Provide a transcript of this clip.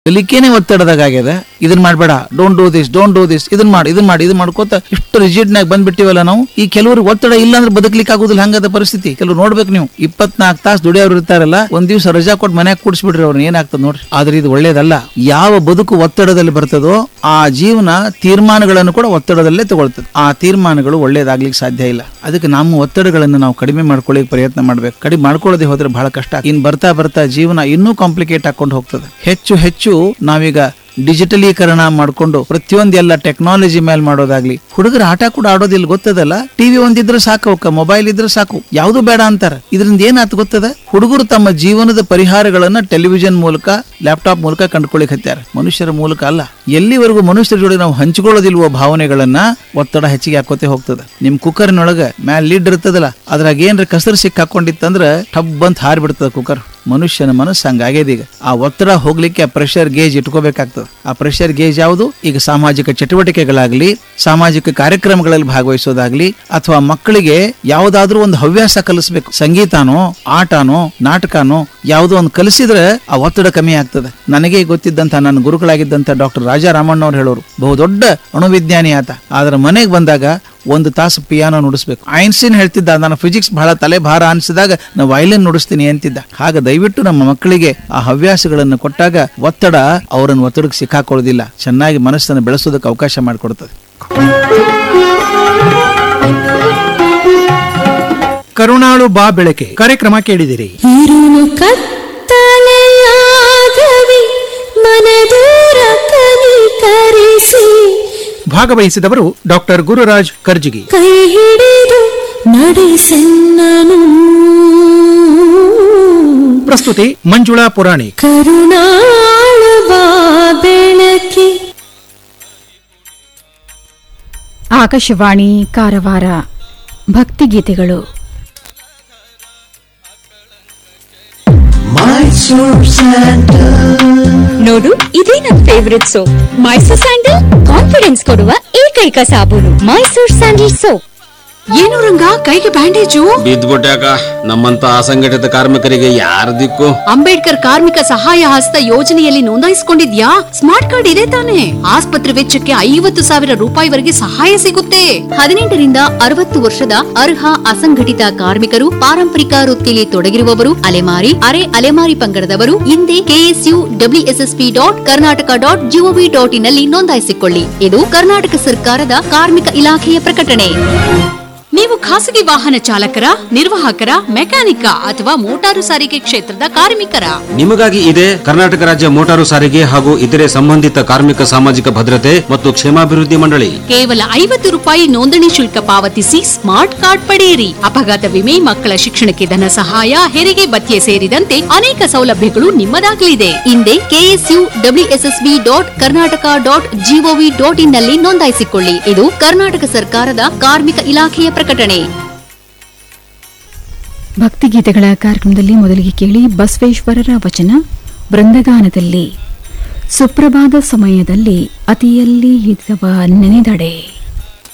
ಕಲಿಕೆನೆ ಒತ್ತಡದಾಗ ಆಗ್ಯದ ಇದನ್ ಮಾಡ್ಬೇಡ don't do this don't do this ಇದನ್ ಮಾಡಿ ಇದನ್ ಮಾಡಿ ಇದನ್ ಮಾಡ್ಕೋತ ಇಷ್ಟು ರಿಜಿಡ್ ನಾಗ ಬಂದ್ಬಿಟ್ಟಿವಲ್ಲ ನಾವು ಈ ಕೆಲವರು ಒತ್ತಡ ಇಲ್ಲ ಅಂದ್ರೆ ಬದುಕಲಿಕ್ಕೆ ಆಗುದಿಲ್ಲ ಹಂಗದ ಪರಿಸ್ಥಿತಿ ಕೆಲವ್ರು ನೋಡ್ಬೇಕು ನೀವು ಇಪ್ಪತ್ನಾಲ್ಕು ತಾಸು ದುಡಿಯೋರು ಇರ್ತಾರಲ್ಲ ಒಂದ್ ದಿವಸ ರಜಾ ಕೊಟ್ಟು ಮನ್ಯಾಗ ಕೂಡಿಸ್ಬಿಡ್ರಿ ಅವ್ರನ್ನ ಏನಾಗ್ತದ ನೋಡ್ರಿ ಆದ್ರೆ ಇದು ಒಳ್ಳೇದಲ್ಲ ಯಾವ ಬದುಕು ಒತ್ತಡದಲ್ಲಿ ಬರ್ತದೋ ಆ ಜೀವನ ತೀರ್ಮಾನಗಳನ್ನು ಕೂಡ ಒತ್ತಡದಲ್ಲೇ ತಗೊಳ್ತದೆ ಆ ತೀರ್ಮಾನಗಳು ಒಳ್ಳೇದಾಗ್ಲಿಕ್ಕೆ ಸಾಧ್ಯ ಇಲ್ಲ ಅದಕ್ಕೆ ನಮ್ಮ ಒತ್ತಡಗಳನ್ನು ನಾವು ಕಡಿಮೆ ಮಾಡ್ಕೊಳ್ಳಿಕ್ಕೆ ಪ್ರಯತ್ನ ಮಾಡ್ಬೇಕು ಕಡಿಮೆ ಮಾಡ್ಕೊಳ್ಳದೆ ಹೋದ್ರೆ ಬಹಳ ಕಷ್ಟ ಇನ್ ಬರ್ತಾ ಬರ್ತಾ ಜೀವನ ಇನ್ನೂ ಕಾಂಪ್ಲಿಕೇಟ್ ಹಾಕೊಂಡು ಹೋಗ್ತದೆ ಹೆಚ್ಚು ಹೆಚ್ಚು ನಾವೀಗ ಡಿಜಿಟಲೀಕರಣ ಮಾಡ್ಕೊಂಡು ಪ್ರತಿಯೊಂದೆಲ್ಲ ಟೆಕ್ನಾಲಜಿ ಮೇಲೆ ಮಾಡೋದಾಗ್ಲಿ ಹುಡುಗರ ಆಟ ಕೂಡ ಆಡೋದಿಲ್ಲ ಗೊತ್ತದಲ್ಲ ಟಿವಿ ಒಂದಿದ್ರೆ ಸಾಕು ಅವಕ್ಕ ಮೊಬೈಲ್ ಇದ್ರೆ ಸಾಕು ಯಾವುದು ಬೇಡ ಅಂತಾರ ಇದರಿಂದ ಏನಾಯ್ತು ಗೊತ್ತದ ಹುಡುಗರು ತಮ್ಮ ಜೀವನದ ಪರಿಹಾರಗಳನ್ನ ಟೆಲಿವಿಷನ್ ಮೂಲಕ ಲ್ಯಾಪ್ಟಾಪ್ ಮೂಲಕ ಕಂಡುಕೊಳ್ಳಿಕ್ ಹತ್ಯಾರ ಮನುಷ್ಯರ ಮೂಲಕ ಅಲ್ಲ ಎಲ್ಲಿವರೆಗೂ ಮನುಷ್ಯರ ಜೋಡಿ ನಾವು ಹಂಚಿಕೊಳ್ಳೋದಿಲ್ವೋ ಭಾವನೆಗಳನ್ನ ಒತ್ತಡ ಹೆಚ್ಚಿಗೆ ಹಾಕೋತೆ ಹೋಗ್ತದೆ ನಿಮ್ ಕುಕ್ಕರ್ನೊಳಗ ಮ್ಯಾಲ್ ಲೀಡ್ ಇರ್ತದಲ್ಲ ಅದ್ರಾಗ ಏನ್ರ ಕಸರು ಸಿಕ್ಕ ಹಾಕೊಂಡಿತ್ತಂದ್ರ ಟಬ್ ಅಂತ ಹಾರಿಬಿಡ್ತದ ಕುಕ್ಕರ್ ಮನುಷ್ಯನ ಮನಸ್ಸು ಹಂಗಾಗ್ಯದ ಈಗ ಆ ಒತ್ತಡ ಹೋಗ್ಲಿಕ್ಕೆ ಆ ಪ್ರೆಷರ್ ಗೇಜ್ ಇಟ್ಕೋಬೇಕಾಗ್ತದೆ ಆ ಪ್ರೆಷರ್ ಗೇಜ್ ಯಾವುದು ಈಗ ಸಾಮಾಜಿಕ ಚಟುವಟಿಕೆಗಳಾಗ್ಲಿ ಸಾಮಾಜಿಕ ಕಾರ್ಯಕ್ರಮಗಳಲ್ಲಿ ಭಾಗವಹಿಸೋದಾಗ್ಲಿ ಅಥವಾ ಮಕ್ಕಳಿಗೆ ಯಾವುದಾದ್ರೂ ಒಂದು ಹವ್ಯಾಸ ಕಲಿಸ್ಬೇಕು ಸಂಗೀತನೋ ಆಟನೋ ನಾಟಕನೋ ಯಾವುದೋ ಒಂದು ಕಲಿಸಿದ್ರೆ ಆ ಒತ್ತಡ ಕಮ್ಮಿ ಆಗ್ತದೆ ನನಗೆ ಗೊತ್ತಿದ್ದಂತ ನನ್ನ ಗುರುಗಳಾಗಿದ್ದಂತ ಡಾಕ್ಟರ್ ರಾಜಾ ರಾಮಣ್ಣ ಅವ್ರು ಹೇಳೋರು ಬಹುದೊಡ್ಡ ಅಣುವಿಜ್ಞಾನಿ ಆತ ಆದ್ರೆ ಮನೆಗೆ ಬಂದಾಗ ಒಂದು ತಾಸು ಪಿಯಾನೋ ನುಡಿಸ್ಬೇಕು ಐನ್ಸ್ಟೀನ್ ಹೇಳ್ತಿದ್ದ ನಾನು ಫಿಸಿಕ್ಸ್ ಬಹಳ ತಲೆ ಭಾರ ಅನಿಸಿದಾಗ ನಾನು ವೈಲಿನ್ ನುಡಿಸ್ತೀನಿ ಅಂತಿದ್ದ ಹಾಗೆ ದಯವಿಟ್ಟು ನಮ್ಮ ಮಕ್ಕಳಿಗೆ ಆ ಹವ್ಯಾಸಗಳನ್ನು ಕೊಟ್ಟಾಗ ಒತ್ತಡ ಅವರನ್ನು ಒತ್ತಡಕ್ಕೆ ಸಿಕ್ಕಾಕೊಳ್ಳೋದಿಲ್ಲ ಚೆನ್ನಾಗಿ ಮನಸ್ಸನ್ನು ಬೆಳೆಸೋದಕ್ಕೆ ಅವಕಾಶ ಮಾಡಿಕೊಡ್ತದೆ ಕರುಣಾಳು ಬಾ ಬೆಳಕೆ ಕಾರ್ಯಕ್ರಮ ಕೇಳಿದಿರಿ ഇരുളു ಕತ್ತಲೆಯಾಗವಿ ಮನದೂರ ಕನಿಕರಿಸಿ ಭಾಗವಹಿಸಿದವರು ಡಾಕ್ಟರ್ ಗುರುರಾಜ್ ಕರ್ಜಿಗಿ ಕೈ ಹಿಡಿದು ನಡೆಸೆನ್ನನು ಪ್ರಸ್ತುತಿ ಮಂಜುಳಾ ಪುರಾಣಿಕ್ ಕರುಣಾಳು ಬಾ ಬೆಳಕಿ ಆಕಾಶವಾಣಿ ಕಾರವಾರ ಭಕ್ತಿಗೀತೆಗಳು ನೋಡು ಇದೇ ನನ್ favourite soap Mysore sandal confidence ಕೊಡುವ ಏಕೈಕ ಸಾಬೂನು ಮೈಸೂರ್ ಸ್ಯಾಂಡಲ್ ಸೋಪ್ ಏನು ರಂಗ ಕೈಗೆ ಬ್ಯಾಂಡೇಜು ಬಿದ್ದ್ಬಿಟ್ಯಾಕ ನಮ್ಮಂತ ಅಸಂಘಟಿತ ಕಾರ್ಮಿಕರಿಗೆ ಯಾರ ದಿಕ್ಕು ಅಂಬೇಡ್ಕರ್ ಕಾರ್ಮಿಕ ಸಹಾಯ ಹಸ್ತ ಯೋಜನೆಯಲ್ಲಿ ನೋಂದಾಯಿಸಿಕೊಂಡಿದ್ಯಾ ಸ್ಮಾರ್ಟ್ ಕಾರ್ಡ್ ಇದೆ ತಾನೆ ಆಸ್ಪತ್ರೆ ವೆಚ್ಚಕ್ಕೆ ಐವತ್ತು ಸಾವಿರ ರೂಪಾಯಿವರೆಗೆ ಸಹಾಯ ಸಿಗುತ್ತೆ ಹದಿನೆಂಟರಿಂದ ಅರವತ್ತು ವರ್ಷದ ಅರ್ಹ ಅಸಂಘಟಿತ ಕಾರ್ಮಿಕರು ಪಾರಂಪರಿಕ ವೃತ್ತಿಯಲ್ಲಿ ತೊಡಗಿರುವವರು ಅಲೆಮಾರಿ ಅರೆ ಅಲೆಮಾರಿ ಪಂಗಡದವರು ಹಿಂದೆ KSU WSSP dot Karnataka dot GOV dot in ನಲ್ಲಿ ನೋಂದಾಯಿಸಿಕೊಳ್ಳಿ ಇದು ಕರ್ನಾಟಕ ಸರ್ಕಾರದ ಕಾರ್ಮಿಕ ಇಲಾಖೆಯ ಪ್ರಕಟಣೆ ನೀವು ಖಾಸಗಿ ವಾಹನ ಚಾಲಕರ ನಿರ್ವಾಹಕರ ಮೆಕ್ಯಾನಿಕ ಅಥವಾ ಮೋಟಾರು ಸಾರಿಗೆ ಕ್ಷೇತ್ರದ ಕಾರ್ಮಿಕರ ನಿಮಗಾಗಿ ಇದೆ ಕರ್ನಾಟಕ ರಾಜ್ಯ ಮೋಟಾರು ಸಾರಿಗೆ ಹಾಗೂ ಇತರೆ ಸಂಬಂಧಿತ ಕಾರ್ಮಿಕ ಸಾಮಾಜಿಕ ಭದ್ರತೆ ಮತ್ತು ಕ್ಷೇಮಾಭಿವೃದ್ಧಿ ಮಂಡಳಿ ಕೇವಲ ಐವತ್ತು ರೂಪಾಯಿ ನೋಂದಣಿ ಶುಲ್ಕ ಪಾವತಿಸಿ ಸ್ಮಾರ್ಟ್ ಕಾರ್ಡ್ ಪಡೆಯಿರಿ ಅಪಘಾತ ವಿಮೆ ಮಕ್ಕಳ ಶಿಕ್ಷಣಕ್ಕೆ ಧನ ಸಹಾಯ ಹೆರಿಗೆ ಭತ್ಯೆ ಸೇರಿದಂತೆ ಅನೇಕ ಸೌಲಭ್ಯಗಳು ನಿಮ್ಮದಾಗಲಿದೆ ಹಿಂದೆ KSU WSSB dot Karnataka dot GOV dot in ನಲ್ಲಿ ನೋಂದಾಯಿಸಿಕೊಳ್ಳಿ ಇದು ಕರ್ನಾಟಕ ಸರ್ಕಾರದ ಕಾರ್ಮಿಕ ಇಲಾಖೆಯ ಪ್ರಕಟಣೆ ಭಕ್ತಿಗೀತೆಗಳ ಕಾರ್ಯಕ್ರಮದಲ್ಲಿ ಮೊದಲಿಗೆ ಕೇಳಿ ಬಸವೇಶ್ವರರ ವಚನ ಬೃಂದಗಾನದಲ್ಲಿ ಸುಪ್ರಭಾದ ಸಮಯದಲ್ಲಿ ಅತಿಯಲ್ಲಿ ಹಿತವ ನೆನೆದಡೆ